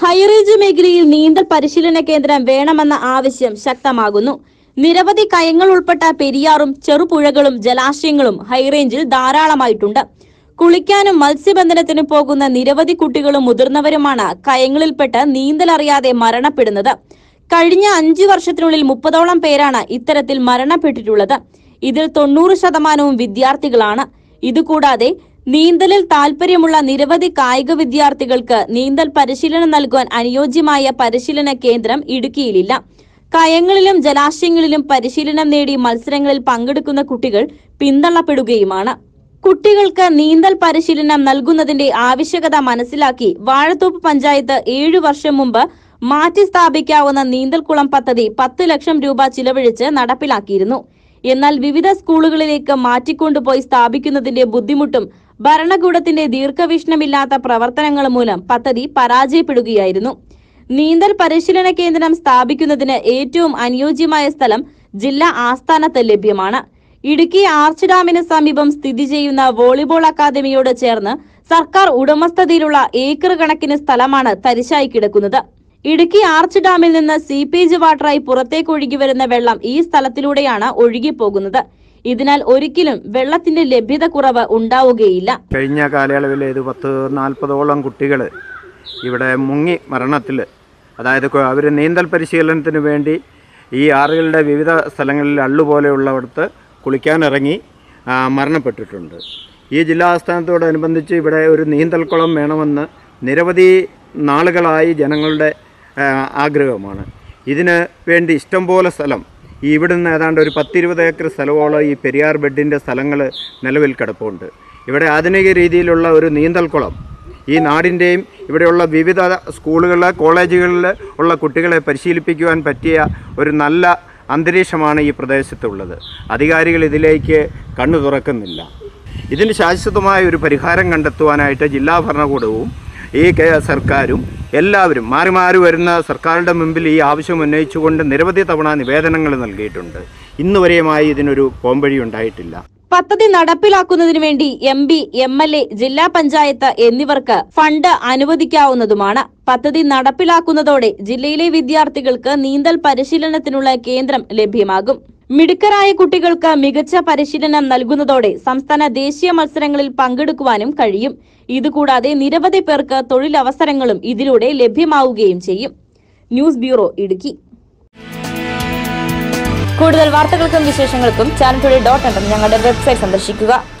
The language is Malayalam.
ഹൈറേഞ്ച് മേഖലയിൽ നീന്തൽ പരിശീലന കേന്ദ്രം വേണമെന്ന ആവശ്യം ശക്തമാകുന്നു നിരവധി കയങ്ങൾ ഉൾപ്പെട്ട പെരിയാറും ചെറുപുഴകളും ജലാശയങ്ങളും ഹൈറേഞ്ചിൽ ധാരാളമായിട്ടുണ്ട് കുളിക്കാനും മത്സ്യബന്ധനത്തിനും പോകുന്ന നിരവധി കുട്ടികളും മുതിർന്നവരുമാണ് കയങ്ങളിൽപ്പെട്ട് നീന്തലറിയാതെ മരണപ്പെടുന്നത് കഴിഞ്ഞ അഞ്ചു വർഷത്തിനുള്ളിൽ മുപ്പതോളം പേരാണ് ഇത്തരത്തിൽ മരണപ്പെട്ടിട്ടുള്ളത് ഇതിൽ തൊണ്ണൂറ് ശതമാനവും വിദ്യാർത്ഥികളാണ് ഇതുകൂടാതെ നീന്തലിൽ താൽപര്യമുള്ള നിരവധി കായിക വിദ്യാർത്ഥികൾക്ക് നീന്തൽ പരിശീലനം നൽകുവാൻ അനുയോജ്യമായ പരിശീലന കേന്ദ്രം ഇടുക്കിയിലില്ല കയങ്ങളിലും ജലാശയങ്ങളിലും പരിശീലനം നേടി മത്സരങ്ങളിൽ പങ്കെടുക്കുന്ന കുട്ടികൾ പിന്തള്ളപ്പെടുകയുമാണ് കുട്ടികൾക്ക് നീന്തൽ പരിശീലനം നൽകുന്നതിന്റെ ആവശ്യകത മനസ്സിലാക്കി വാഴത്തോപ്പ് പഞ്ചായത്ത് ഏഴു വർഷം മുമ്പ് മാറ്റി സ്ഥാപിക്കാവുന്ന നീന്തൽക്കുളം പദ്ധതി പത്ത് ലക്ഷം രൂപ ചിലവഴിച്ച് നടപ്പിലാക്കിയിരുന്നു എന്നാൽ വിവിധ സ്കൂളുകളിലേക്ക് മാറ്റിക്കൊണ്ടുപോയി സ്ഥാപിക്കുന്നതിന്റെ ബുദ്ധിമുട്ടും ഭരണകൂടത്തിന്റെ ദീർഘവീക്ഷണമില്ലാത്ത പ്രവർത്തനങ്ങൾ മൂലം പദ്ധതി പരാജയപ്പെടുകയായിരുന്നു നീന്തൽ പരിശീലന കേന്ദ്രം സ്ഥാപിക്കുന്നതിന് ഏറ്റവും അനുയോജ്യമായ സ്ഥലം ജില്ലാ ആസ്ഥാനത്ത് ലഭ്യമാണ് ഇടുക്കി ആർച്ച് ഡാമിന് സമീപം സ്ഥിതി ചെയ്യുന്ന വോളിബോൾ അക്കാദമിയോട് ചേർന്ന് സർക്കാർ ഉടമസ്ഥതയിലുള്ള ഏക്കർ കണക്കിന് സ്ഥലമാണ് തരിശായി കിടക്കുന്നത് ഇടുക്കി ആർച്ച് ഡാമിൽ നിന്ന് സീപ്പേജ് വാട്ടറായി പുറത്തേക്ക് ഒഴുകി വരുന്ന വെള്ളം ഈ സ്ഥലത്തിലൂടെയാണ് ഒഴുകിപ്പോകുന്നത് ഇതിനാൽ ഒരിക്കലും വെള്ളത്തിന്റെ ലഭ്യത കുറവ് ഉണ്ടാവുകയില്ല കഴിഞ്ഞ കാലയളവിൽ ഇത് പത്ത് നാൽപ്പതോളം കുട്ടികൾ ഇവിടെ മുങ്ങി മരണത്തിൽ അതായത് അവർ നീന്തൽ പരിശീലനത്തിന് വേണ്ടി ഈ ആറുകളുടെ വിവിധ സ്ഥലങ്ങളിൽ അള്ളുപോലെയുള്ളവിടത്ത് കുളിക്കാനിറങ്ങി ആ, മരണപ്പെട്ടിട്ടുണ്ട് ഈ ജില്ലാ ആസ്ഥാനത്തോടനുബന്ധിച്ച് ഇവിടെ ഒരു നീന്തൽക്കുളം വേണമെന്ന് നിരവധി നാളുകളായി ജനങ്ങളുടെ ആ, ആഗ്രഹമാണ് ഇതിന് വേണ്ടി ഇഷ്ടംപോലെ സ്ഥലം ഈ ഇവിടുന്ന് ഏതാണ്ട് ഒരു പത്തിരുപത് ഏക്കർ സ്ഥലമോളം ഈ പെരിയാർ ബെഡിൻ്റെ സ്ഥലങ്ങൾ നിലവിൽ കിടപ്പുണ്ട് ഇവിടെ ആധുനിക രീതിയിലുള്ള ഒരു നീന്തൽക്കുളം ഈ നാടിൻ്റെയും ഇവിടെയുള്ള വിവിധ സ്കൂളുകളിൽ കോളേജുകളിൽ ഉള്ള കുട്ടികളെ പരിശീലിപ്പിക്കുവാൻ പറ്റിയ ഒരു നല്ല അന്തരീക്ഷമാണ് ഈ പ്രദേശത്തുള്ളത് അധികാരികൾ ഇതിലേക്ക് കണ്ണു തുറക്കുന്നില്ല ഇതിന് ശാശ്വതമായ ഒരു പരിഹാരം കണ്ടെത്തുവാനായിട്ട് ജില്ലാ ഭരണകൂടവും ഈ കേ- സർക്കാരും എല്ലാവരും മാറി മാറി വരുന്ന സർക്കാരുടെ മുമ്പിൽ ഈ ആവശ്യം ഉന്നയിച്ചുകൊണ്ട് നിരവധി തവണ നിവേദനങ്ങൾ നൽകിയിട്ടുണ്ട് ഇന്നുവരെയുമായി ഇതിനൊരു പോംവഴി ഉണ്ടായിട്ടില്ല പദ്ധതി നടപ്പിലാക്കുന്നതിന് വേണ്ടി M P M L A ജില്ലാ പഞ്ചായത്ത് എന്നിവർക്ക് ഫണ്ട് അനുവദിക്കാവുന്നതുമാണ് പദ്ധതി നടപ്പിലാക്കുന്നതോടെ ജില്ലയിലെ വിദ്യാർത്ഥികൾക്ക് നീന്തൽ പരിശീലനത്തിനുള്ള കേന്ദ്രം ലഭ്യമാകും മിടുക്കരായ കുട്ടികൾക്ക് മികച്ച പരിശീലനം നൽകുന്നതോടെ സംസ്ഥാന ദേശീയ മത്സരങ്ങളിൽ പങ്കെടുക്കുവാനും കഴിയും ഇതുകൂടാതെ നിരവധി പേർക്ക് തൊഴിലവസരങ്ങളും ഇതിലൂടെ ലഭ്യമാവുകയും ചെയ്യും ന്യൂസ് ബ്യൂറോ ഇടുക്കി കൂടുതൽ വാർത്തകൾക്കും വിശേഷങ്ങൾക്കും ചാനൽ ഡോട്ട് ഞങ്ങളുടെ വെബ്സൈറ്റ് സന്ദർശിക്കുക